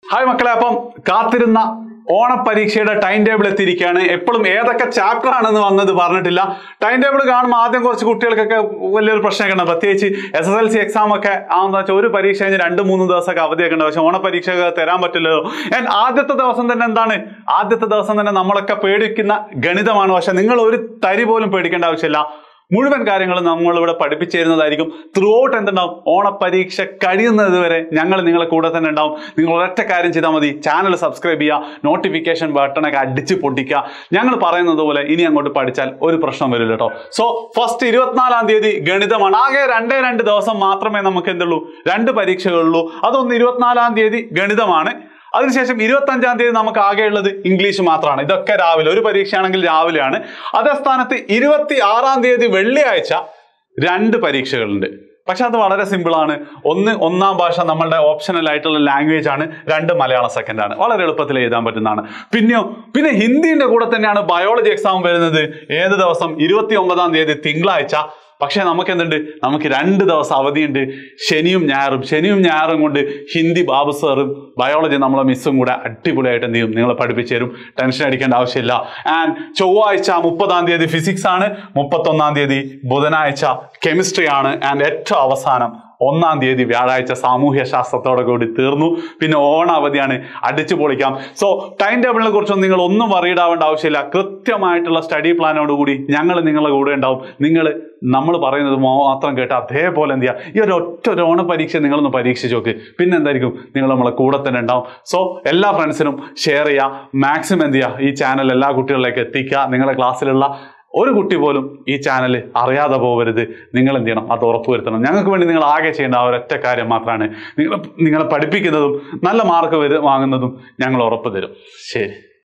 hi മക്കളെ അപ്പം കാത്തിരുന്ന ഓണപരീക്ഷയുടെ ടൈം ടേബിൾ എത്തിയിരിക്കുകയാണ് എപ്പോഴും ഏതൊക്കെ ചാപ്റ്റർ ആണെന്ന് വന്നത് പറഞ്ഞിട്ടില്ല ടൈം ടേബിൾ കാണുമ്പോൾ ആദ്യം കുറച്ച് കുട്ടികൾക്കൊക്കെ വലിയൊരു പ്രശ്നമൊക്കെ ഉണ്ട് പ്രത്യേകിച്ച് S S L C exam ഒക്കെ ആണെന്ന് വെച്ചാൽ ഒരു പരീക്ഷ കഴിഞ്ഞ് രണ്ട് മൂന്ന് ദിവസമൊക്കെ അവധിയൊക്കെ ഉണ്ട് പക്ഷെ ഓണപരീക്ഷ ഒക്കെ തരാൻ പറ്റില്ലല്ലോ And ആദ്യത്തെ ദിവസം തന്നെ എന്താണ് ആദ്യത്തെ ദിവസം തന്നെ നമ്മളൊക്കെ പേടിക്കുന്ന ഗണിതമാണ് പക്ഷെ നിങ്ങൾ ഒരു തരി പോലും പേടിക്കേണ്ട ആവശ്യമില്ല മുഴുവൻ കാര്യങ്ങളും നമ്മൾ ഇവിടെ പഠിപ്പിച്ചു തരുന്നതായിരിക്കും ത്രൂ ഔട്ട് എന്തുണ്ടാവും ഓണപരീക്ഷ കഴിയുന്നത് വരെ ഞങ്ങൾ നിങ്ങളെ കൂടെ തന്നെ ഉണ്ടാവും നിങ്ങൾ ഒരൊറ്റ കാര്യം ചെയ്താൽ മതി ചാനൽ സബ്സ്ക്രൈബ് ചെയ്യുക നോട്ടിഫിക്കേഷൻ ബട്ടണൊക്കെ അടിച്ച് പൊട്ടിക്കുക ഞങ്ങൾ പറയുന്നത് പോലെ ഇനി അങ്ങോട്ട് പഠിച്ചാൽ ഒരു പ്രശ്നം വരില്ല കേട്ടോ സോ ഫസ്റ്റ് ഇരുപത്തിനാലാം തീയതി ഗണിതമാണ് ആകെ രണ്ടേ രണ്ട് ദിവസം മാത്രമേ നമുക്ക് എന്തുള്ളൂ രണ്ട് പരീക്ഷകളുള്ളൂ അതൊന്ന് ഇരുപത്തിനാലാം തീയതി ഗണിതമാണ് അതിനുശേഷം ഇരുപത്തി അഞ്ചാം തീയതി നമുക്ക് ആകെയുള്ളത് ഇംഗ്ലീഷ് മാത്രമാണ് ഇതൊക്കെ രാവിലെ ഒരു പരീക്ഷയാണെങ്കിൽ രാവിലെയാണ് അതേ സ്ഥാനത്ത് ഇരുപത്തി ആറാം തീയതി വെള്ളിയാഴ്ച രണ്ട് പരീക്ഷകളുണ്ട് പക്ഷെ അത് വളരെ സിമ്പിൾ ആണ് ഒന്ന് ഒന്നാം ഭാഷ നമ്മളുടെ ഓപ്ഷണൽ ആയിട്ടുള്ള ലാംഗ്വേജ് ആണ് രണ്ട് മലയാളം സെക്കൻഡ് ആണ് വളരെ എളുപ്പത്തിൽ എഴുതാൻ പറ്റുന്നതാണ് പിന്നെയോ പിന്നെ ഹിന്ദിന്റെ കൂടെ തന്നെയാണ് ബയോളജി എക്സാം വരുന്നത് ഏത് ദിവസം ഇരുപത്തി ഒമ്പതാം തീയതി തിങ്കളാഴ്ച പക്ഷേ നമുക്ക് എന്തുണ്ട് നമുക്ക് രണ്ട് ദിവസം അവധിയുണ്ട് ശനിയും ഞായറും ശനിയും ഞായറും കൊണ്ട് ഹിന്ദി ബാബു സാറും ബയോളജി നമ്മളെ മിസ്സും കൂടെ അടിപൊളിയായിട്ട് എന്ത് ചെയ്യും നിങ്ങളെ പഠിപ്പിച്ചു തരും ടെൻഷൻ അടിക്കേണ്ട ആവശ്യമില്ല ആൻഡ് ചൊവ്വാഴ്ച മുപ്പതാം തീയതി ഫിസിക്സ് ആണ് മുപ്പത്തൊന്നാം തീയതി ബുധനാഴ്ച കെമിസ്ട്രി ആണ് ആൻഡ് ഏറ്റവും അവസാനം ഒന്നാം തീയതി വ്യാഴാഴ്ച സാമൂഹ്യ ശാസ്ത്രത്തോടെ കൂടി തീർന്നു പിന്നെ ഓണ അവധിയാണ് അടിച്ചു പൊളിക്കാം സോ ടൈം ടേബിളിനെ കുറിച്ചൊന്നും നിങ്ങൾ ഒന്നും worried ആവേണ്ട ആവശ്യമില്ല കൃത്യമായിട്ടുള്ള സ്റ്റഡി പ്ലാനോട് കൂടി ഞങ്ങൾ നിങ്ങളുടെ കൂടെ ഉണ്ടാവും നിങ്ങൾ നമ്മൾ പറയുന്നത് മാത്രം കേട്ട് അതേപോലെ എന്ത് ചെയ്യുക ഈ ഒരു ഒറ്റ ഒരു ഓണ പരീക്ഷ നിങ്ങളൊന്ന് പരീക്ഷിച്ച് നോക്ക് പിന്നെ എന്തായിരിക്കും നിങ്ങൾ നമ്മളെ കൂടെ തന്നെ ഉണ്ടാവും സോ എല്ലാ ഫ്രണ്ട്സിനും ഷെയർ ചെയ്യുക മാക്സിമം എന്ത് ചെയ്യുക ഈ ചാനൽ എല്ലാ കുട്ടികളിലേക്ക് എത്തിക്കുക നിങ്ങളുടെ ക്ലാസ്സിലുള്ള ഒരു കുട്ടി പോലും ഈ ചാനൽ അറിയാതെ പോകരുത് നിങ്ങൾ എന്ത് ചെയ്യണം അത് ഉറപ്പുവരുത്തണം ഞങ്ങൾക്ക് വേണ്ടി നിങ്ങൾ ആകെ ചെയ്യേണ്ട ആ ഒരൊറ്റ കാര്യം മാത്രമാണ് നിങ്ങൾ നിങ്ങളെ പഠിപ്പിക്കുന്നതും നല്ല മാർക്ക് വരു വാങ്ങുന്നതും ഞങ്ങൾ ഉറപ്പ് തരും ശരി